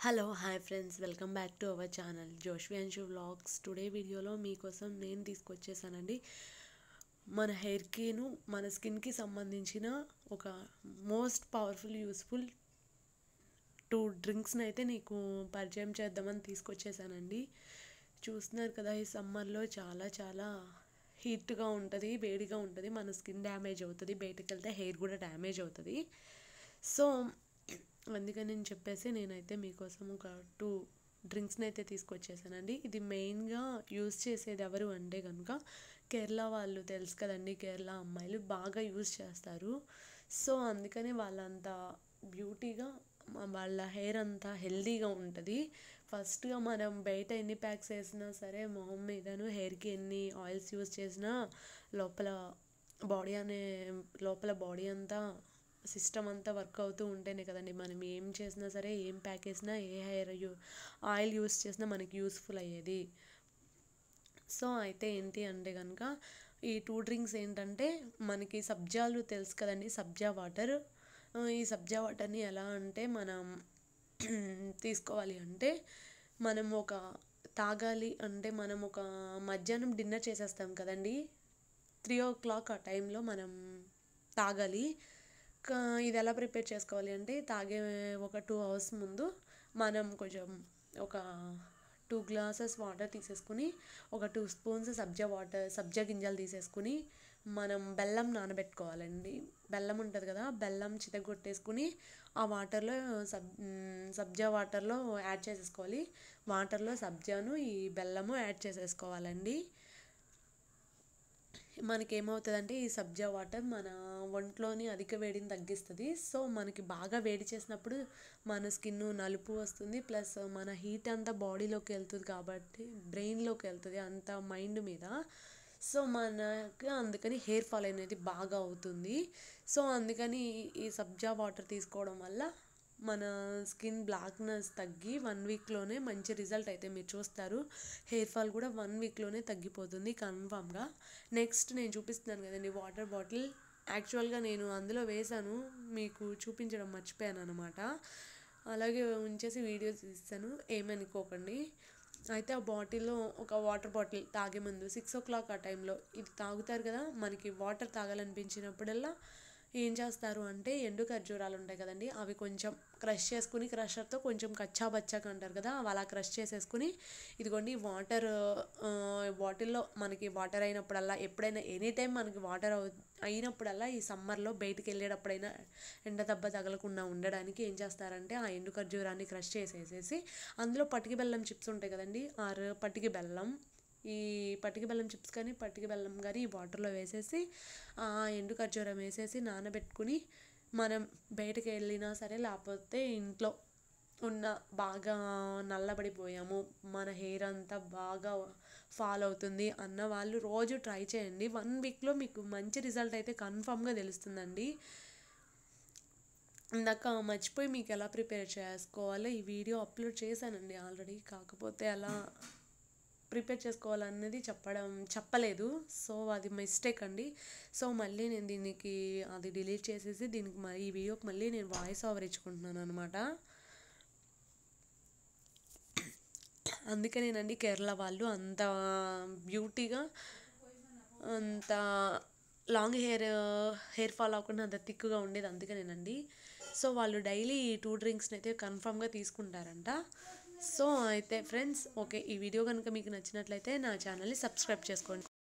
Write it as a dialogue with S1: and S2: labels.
S1: hello hi friends welcome back to our channel Joshvi and shoe vlogs today వీడియోలో మీకోసం నేను తీసుకొచ్చేసానండి మన హెయిర్కిను మన స్కిన్కి సంబంధించిన ఒక మోస్ట్ పవర్ఫుల్ యూస్ఫుల్ టూ డ్రింక్స్ని అయితే నీకు పరిచయం చేద్దామని తీసుకొచ్చేసానండి చూస్తున్నారు కదా ఈ సమ్మర్లో చాలా చాలా హీట్గా ఉంటుంది వేడిగా ఉంటుంది మన స్కిన్ డ్యామేజ్ అవుతుంది బయటకు వెళ్తే హెయిర్ కూడా డ్యామేజ్ అవుతుంది సో అందుకని నేను చెప్పేసి నేనైతే మీకోసం ఒక టూ డ్రింక్స్ని అయితే తీసుకొచ్చేసానండి ఇది మెయిన్గా యూస్ చేసేది ఎవరు అంటే కనుక కేరళ వాళ్ళు తెలుసు కదండి కేరళ అమ్మాయిలు బాగా యూస్ చేస్తారు సో అందుకని వాళ్ళంత బ్యూటీగా వాళ్ళ హెయిర్ అంతా హెల్దీగా ఉంటుంది ఫస్ట్గా మనం బయట ఎన్ని ప్యాక్స్ వేసినా సరే మొహం మీదను హెయిర్కి ఎన్ని ఆయిల్స్ యూస్ చేసినా లోపల బాడీ అనే లోపల బాడీ అంతా సిస్టమ్ అంతా వర్క్ అవుతూ ఉంటేనే కదండి మనం ఏం చేసినా సరే ఏం ప్యాక్ వేసినా ఏ హెయిర్ యూ ఆయిల్ యూస్ చేసినా మనకి యూస్ఫుల్ అయ్యేది సో అయితే ఏంటి అంటే కనుక ఈ టూ డ్రింక్స్ ఏంటంటే మనకి సబ్జాలు తెలుసు కదండి సబ్జా వాటర్ ఈ సబ్జా వాటర్ని ఎలా అంటే మనం తీసుకోవాలి అంటే మనం ఒక తాగాలి అంటే మనం ఒక మధ్యాహ్నం డిన్నర్ చేసేస్తాం కదండి త్రీ ఓ క్లాక్ ఆ టైంలో మనం తాగాలి ఇది ఎలా ప్రిపేర్ చేసుకోవాలి అంటే తాగే ఒక టూ అవర్స్ ముందు మనం కొంచెం ఒక టూ గ్లాసెస్ వాటర్ తీసేసుకుని ఒక టూ స్పూన్స్ సబ్జా వాటర్ సబ్జా గింజలు తీసేసుకుని మనం బెల్లం నానబెట్టుకోవాలండి బెల్లం ఉంటుంది కదా బెల్లం చితగొట్టేసుకుని ఆ వాటర్లో సబ్ సబ్జా వాటర్లో యాడ్ చేసేసుకోవాలి వాటర్లో సబ్జాను ఈ బెల్లము యాడ్ చేసేసుకోవాలండి మనకి ఏమవుతుందంటే ఈ సబ్జా వాటర్ మన ఒంట్లోని అధిక వేడిని తగ్గిస్తుంది సో మనకి బాగా వేడి చేసినప్పుడు మన స్కిన్ నలుపు వస్తుంది ప్లస్ మన హీట్ అంతా బాడీలోకి వెళ్తుంది కాబట్టి బ్రెయిన్లోకి వెళ్తుంది అంత మైండ్ మీద సో మనకు అందుకని హెయిర్ ఫాల్ అనేది బాగా అవుతుంది సో అందుకని ఈ సబ్జా వాటర్ తీసుకోవడం వల్ల మన స్కిన్ బ్లాక్నెస్ తగ్గి వన్ వీక్లోనే మంచి రిజల్ట్ అయితే మీరు చూస్తారు హెయిర్ ఫాల్ కూడా వన్ వీక్లోనే తగ్గిపోతుంది కన్ఫామ్గా నెక్స్ట్ నేను చూపిస్తున్నాను కదండి వాటర్ బాటిల్ యాక్చువల్గా నేను అందులో వేసాను మీకు చూపించడం మర్చిపోయాను అనమాట అలాగే ఉంచేసి వీడియోస్ ఇస్తాను ఏమనుకోకండి అయితే ఆ బాటిల్లో ఒక వాటర్ బాటిల్ తాగే ముందు సిక్స్ ఓ క్లాక్ ఆ టైంలో ఇది తాగుతారు కదా మనకి వాటర్ తాగాలనిపించినప్పుడల్లా ఏం చేస్తారు అంటే ఎండు ఖర్జూరాలు ఉంటాయి కదండి అవి కొంచెం క్రష్ చేసుకుని క్రషర్తో కొంచెం కచ్చా బచ్చాక అంటారు కదా అవి అలా క్రష్ చేసేసుకుని ఇదిగోండి వాటర్ బాటిల్లో మనకి వాటర్ అయినప్పుడల్లా ఎప్పుడైనా ఎనీ టైం మనకి వాటర్ అయినప్పుడల్లా ఈ సమ్మర్లో బయటికి వెళ్ళేటప్పుడైనా ఎండ దెబ్బ తగలకుండా ఉండడానికి ఏం చేస్తారంటే ఆ ఎండు ఖర్జూరాన్ని క్రష్ చేసేసేసి అందులో పటికి బెల్లం చిప్స్ ఉంటాయి కదండి ఆరు పటికి బెల్లం ఈ పటికి బెల్లం చిప్స్ కానీ పటికి బెల్లం కానీ ఈ వాటర్లో వేసేసి ఆ ఎండు ఖర్జూరం వేసేసి నానబెట్టుకుని మనం బయటకు వెళ్ళినా సరే లేకపోతే ఇంట్లో ఉన్న బాగా నల్లబడిపోయాము మన హెయిర్ అంతా బాగా ఫాల్ అవుతుంది అన్న వాళ్ళు రోజు ట్రై చేయండి వన్ వీక్లో మీకు మంచి రిజల్ట్ అయితే కన్ఫామ్గా తెలుస్తుందండి ఇందాక మర్చిపోయి మీకు ఎలా ప్రిపేర్ చేసుకోవాలో ఈ వీడియో అప్లోడ్ చేశానండి ఆల్రెడీ కాకపోతే అలా ప్రిపేర్ చేసుకోవాలన్నది చెప్పడం చెప్పలేదు సో అది మిస్టేక్ అండి సో మళ్ళీ నేను దీనికి అది డిలీట్ చేసేసి దీనికి ఈ వీడియోకి మళ్ళీ నేను వాయిస్ ఓవర్ ఇచ్చుకుంటున్నాను అనమాట అందుకనేనండి కేరళ వాళ్ళు అంత బ్యూటీగా అంత లాంగ్ హెయిర్ హెయిర్ ఫాల్ అవ్వకుండా అంత థిక్గా ఉండేది అందుకనేనండి సో వాళ్ళు డైలీ ఈ టూ డ్రింక్స్ని అయితే కన్ఫామ్గా తీసుకుంటారంట సో అయితే ఫ్రెండ్స్ ఓకే ఈ వీడియో కనుక మీకు నచ్చినట్లయితే నా ఛానల్ని సబ్స్క్రైబ్ చేసుకోండి